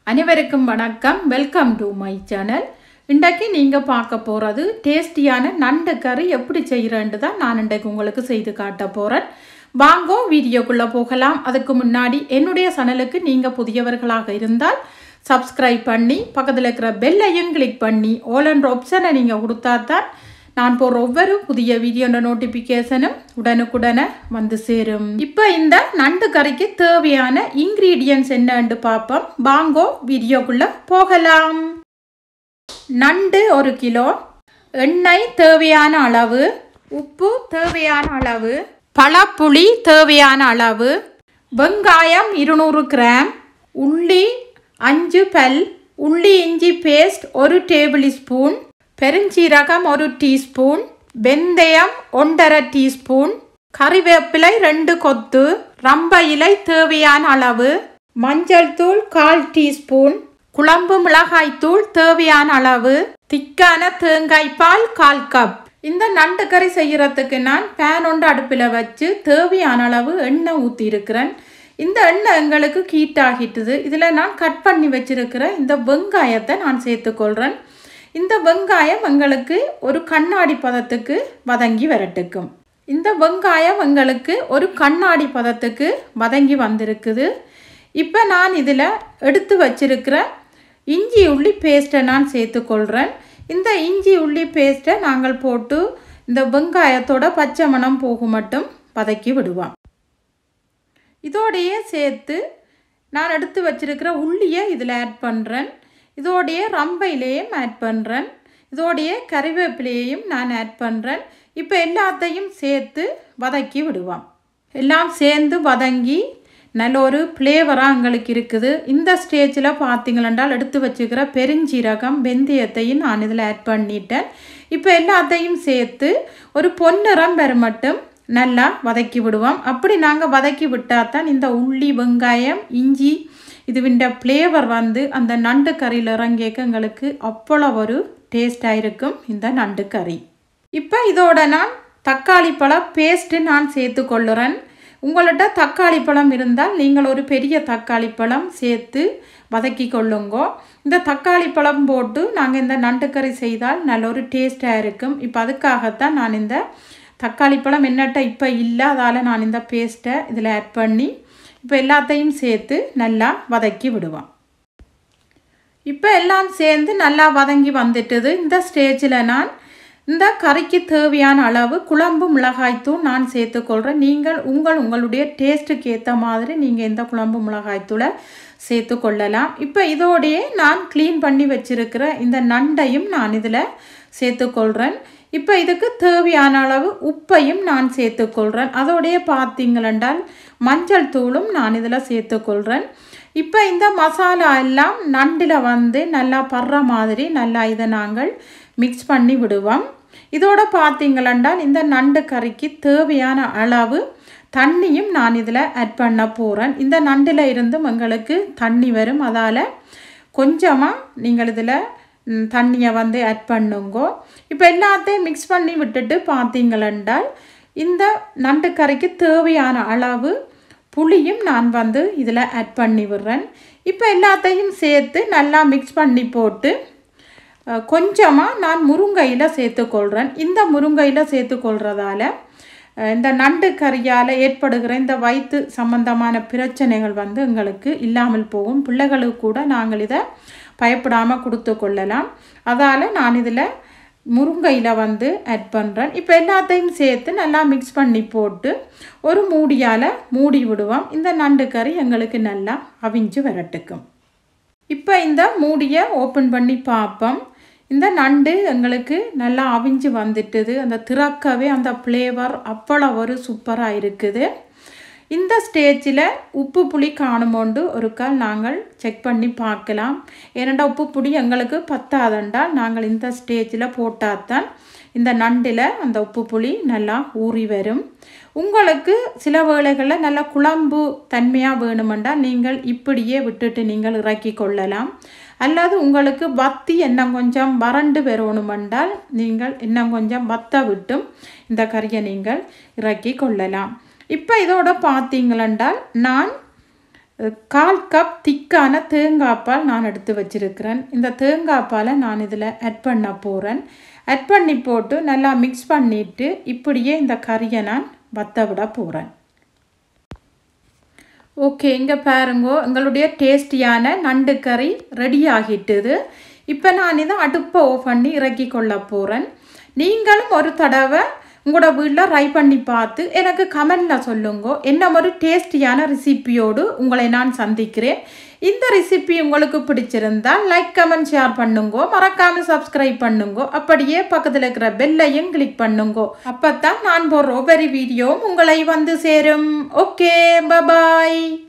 அனைவருக்கும் வணக்கம் welcome to my channel இன்றைக்கு நீங்கள் பார்க்க போகிறது டேஸ்டியான நண்டு கறி எப்படி செய்கிறேன்ட்டு தான் நான் இன்றைக்கு உங்களுக்கு செய்து காட்ட போகிறேன் வாங்கோ வீடியோக்குள்ளே போகலாம் அதுக்கு முன்னாடி என்னுடைய சேனலுக்கு நீங்கள் புதியவர்களாக இருந்தால் சப்ஸ்கிரைப் பண்ணி பக்கத்தில் இருக்கிற பெல்லையும் கிளிக் பண்ணி ஆல் என்ற ஆப்ஷனை நீங்கள் கொடுத்தா தான் நான் போகிற ஒவ்வொரு புதிய வீடியோட நோட்டிஃபிகேஷனும் உடனுக்குடனே வந்து சேரும் இப்போ இந்த நண்டு கறிக்கு தேவையான இன்க்ரீடியன்ஸ் என்னன்னு பார்ப்போம் வாங்கோ வீடியோக்குள்ளே போகலாம் நண்டு ஒரு கிலோ எண்ணெய் தேவையான அளவு உப்பு தேவையான அளவு பழப்புளி தேவையான அளவு வெங்காயம் இருநூறு கிராம் உள்ளி அஞ்சு பல் உள்ளி இஞ்சி பேஸ்ட் ஒரு டேபிள் ஸ்பூன் பெருஞ்சீரகம் ஒரு டீஸ்பூன் வெந்தயம் ஒன்றரை டீஸ்பூன் கறிவேப்பிலை ரெண்டு கொத்து ரம்ப இலை தேவையான அளவு மஞ்சள் தூள் கால் டீஸ்பூன் குழம்பு மிளகாய் தூள் தேவையான அளவு திக்கான தேங்காய் பால் கால் கப் இந்த நண்டு கறி செய்யறதுக்கு நான் பேன் ஒன்று அடுப்பில் வச்சு தேவையான அளவு எண்ணெய் ஊற்றி இருக்கிறேன் இந்த எண்ணெய் எங்களுக்கு ஹீட் ஆகிட்டுது இதில் நான் கட் பண்ணி வச்சிருக்கிற இந்த வெங்காயத்தை நான் சேர்த்துக்கொள்கிறேன் இந்த வெங்காயம் எங்களுக்கு ஒரு கண்ணாடி பதத்துக்கு வதங்கி வரட்டுக்கும் இந்த வெங்காயம் எங்களுக்கு ஒரு கண்ணாடி பதத்துக்கு வதங்கி வந்திருக்குது இப்போ நான் இதில் எடுத்து வச்சிருக்கிற இஞ்சி உள்ளி பேஸ்ட்டை நான் சேர்த்துக்கொள்கிறேன் இந்த இஞ்சி உள்ளி பேஸ்ட்டை நாங்கள் போட்டு இந்த வெங்காயத்தோட பச்சை மணம் போகும் மட்டும் வதக்கி விடுவோம் இதோடையே சேர்த்து நான் எடுத்து வச்சிருக்கிற உள்ளியை இதில் ஆட் பண்ணுறேன் இதோடைய ரம்பையிலையும் ஆட் பண்ணுறேன் இதோடைய கறிவேப்பிலையையும் நான் ஆட் பண்ணுறேன் இப்போ எல்லாத்தையும் சேர்த்து வதக்கி விடுவோம் எல்லாம் சேர்ந்து வதங்கி நல்ல ஒரு ஃப்ளேவராக எங்களுக்கு இருக்குது இந்த ஸ்டேஜில் பார்த்தீங்களென்றால் எடுத்து வச்சுக்கிற பெருஞ்சீரகம் வெந்தயத்தையும் நான் இதில் ஆட் பண்ணிட்டேன் இப்போ எல்லாத்தையும் சேர்த்து ஒரு பொன்னிறம் பெற மட்டும் நல்லா வதக்கி விடுவோம் அப்படி நாங்கள் வதக்கி விட்டால் தான் இந்த உள்ளி வெங்காயம் இஞ்சி இதுவிൻ്റെ ஃப்ளேவர் வந்து அந்த நண்டு கறியில் இறங்கியக்க எங்களுக்கு அவ்வளோ ஒரு டேஸ்டாக இருக்கும் இந்த நண்டு கறி இப்போ இதோட நான் தக்காளி பழ பேஸ்ட்டு நான் சேர்த்து கொள்ளுறேன் உங்கள்கிட்ட தக்காளி பழம் இருந்தால் நீங்கள் ஒரு பெரிய தக்காளி பழம் சேர்த்து வதக்கி கொள்ளுங்கோ இந்த தக்காளி பழம் போட்டு நாங்கள் இந்த நண்டு கறி செய்தால் நல்ல ஒரு டேஸ்ட்டாக இருக்கும் இப்போ அதுக்காகத்தான் நான் இந்த தக்காளி பழம் என்னட்ட இப்போ இல்லை அதால் நான் இந்த பேஸ்ட்டை இதில் ஆட் பண்ணி இப்போ எல்லாத்தையும் சேர்த்து நல்லா வதக்கி விடுவோம் இப்போ எல்லாம் சேர்ந்து நல்லா வதங்கி வந்துட்டுது இந்த ஸ்டேஜில் நான் இந்த கறிக்கு தேவையான அளவு குழம்பு மிளகாய்த்தூள் நான் சேர்த்துக்கொள்கிறேன் நீங்கள் உங்கள் உங்களுடைய டேஸ்ட்டுக்கு ஏற்ற மாதிரி நீங்கள் இந்த குழம்பு மிளகாய்த்தூளை சேர்த்து கொள்ளலாம் இப்போ இதோடையே நான் க்ளீன் பண்ணி வச்சுருக்கிற இந்த நண்டையும் நான் இதில் சேர்த்துக்கொள்கிறேன் இப்போ இதுக்கு தேவையான அளவு உப்பையும் நான் சேர்த்துக்கொள்கிறேன் அதோடைய பார்த்தீங்களென்றால் மஞ்சள் தூளும் நான் இதில் சேர்த்துக்கொள்கிறேன் இப்போ இந்த மசாலா எல்லாம் நண்டில் வந்து நல்லா படுற மாதிரி நல்லா இதை நாங்கள் மிக்ஸ் பண்ணி விடுவோம் இதோட பார்த்தீங்களென்றால் இந்த நண்டு கறிக்கு தேவையான அளவு தண்ணியும் நான் இதில் ஆட் பண்ண போகிறேன் இந்த நண்டில் இருந்தும் எங்களுக்கு தண்ணி வரும் அதால் கொஞ்சமாக நீங்கள் இதில் தண்ணியை வந்து ஆட் பண்ணுங்கோ இப்போ எல்லாத்தையும் மிக்ஸ் பண்ணி விட்டுட்டு பார்த்தீங்களென்றால் இந்த நண்டு கறிக்கு தேவையான அளவு புளியும் நான் வந்து இதில் ஆட் பண்ணி விடுறேன் இப்போ எல்லாத்தையும் சேர்த்து நல்லா மிக்ஸ் பண்ணி போட்டு கொஞ்சமாக நான் முருங்கையில் சேர்த்துக்கொள்கிறேன் இந்த முருங்கையில் சேர்த்துக்கொள்கிறதால இந்த நண்டு கறியால் ஏற்படுகிற இந்த வயிற்று சம்பந்தமான பிரச்சனைகள் வந்து எங்களுக்கு இல்லாமல் போகும் பிள்ளைகளுக்கு கூட நாங்கள் இதை பயப்படாமல் கொடுத்து கொள்ளலாம் அதால் நான் இதில் முருங்கையில் வந்து ஆட் பண்ணுறேன் இப்போ எல்லாத்தையும் சேர்த்து நல்லா மிக்ஸ் பண்ணி போட்டு ஒரு மூடியால் மூடி விடுவோம் இந்த நண்டு கறி எங்களுக்கு நல்லா அவிஞ்சு வரட்டுக்கும் இப்போ இந்த மூடியை ஓப்பன் பண்ணி பார்ப்போம் இந்த நண்டு எங்களுக்கு நல்லா அவிஞ்சு வந்துட்டுது அந்த திறக்கவே அந்த ஃப்ளேவர் அவ்வளோ ஒரு சூப்பராக இருக்குது இந்த ஸ்டேஜில் உப்பு புளி காணுமோண்டு ஒரு கால் நாங்கள் செக் பண்ணி பார்க்கலாம் ஏனண்டா உப்பு புளி எங்களுக்கு பத்தாதண்டால் நாங்கள் இந்த ஸ்டேஜில் போட்டால் தான் இந்த நண்டில் அந்த உப்பு புளி நல்லா ஊறி வரும் உங்களுக்கு சில வேளைகளில் நல்ல குழம்பு தன்மையாக வேணுமென்றால் நீங்கள் இப்படியே விட்டுட்டு நீங்கள் இறக்கி கொள்ளலாம் அல்லது உங்களுக்கு வத்தி இன்னும் கொஞ்சம் வறண்டு வரணுமென்றால் நீங்கள் இன்னும் கொஞ்சம் வத்த விட்டும் இந்த கறியை நீங்கள் இறக்கி கொள்ளலாம் இப்போ இதோட பார்த்தீங்களென்றால் நான் கால் கப் திக்கான தேங்காய் பால் நான் எடுத்து வச்சிருக்கிறேன் இந்த தேங்காய் பாலை நான் இதில் ஆட் பண்ண போகிறேன் ஆட் பண்ணி போட்டு நல்லா மிக்ஸ் பண்ணிவிட்டு இப்படியே இந்த கறியை நான் வத்த விட போகிறேன் ஓகே இங்கே பாருங்கோ எங்களுடைய டேஸ்டியான நண்டு கறி ரெடி ஆகிட்டுது இப்போ நான் இதை அடுப்பை ஓ பண்ணி இறக்கி கொள்ள போகிறேன் நீங்களும் ஒரு தடவை உங்களோட வீட்டில் ட்ரை பண்ணி பார்த்து எனக்கு கமெண்டில் சொல்லுங்க என்ன ஒரு டேஸ்டியான ரெசிப்பியோடு உங்களை நான் சந்திக்கிறேன் இந்த ரெசிபி உங்களுக்கு பிடிச்சிருந்தால் லைக் கமெண்ட் ஷேர் பண்ணுங்க மறக்காமல் சப்ஸ்கிரைப் பண்ணுங்க அப்படியே பக்கத்தில் இருக்கிற பெல்லையும் கிளிக் பண்ணுங்க அப்போ தான் நான் போடுற ஒவ்வொரு வீடியோவும் உங்களை வந்து சேரும் ஓகே பபாய்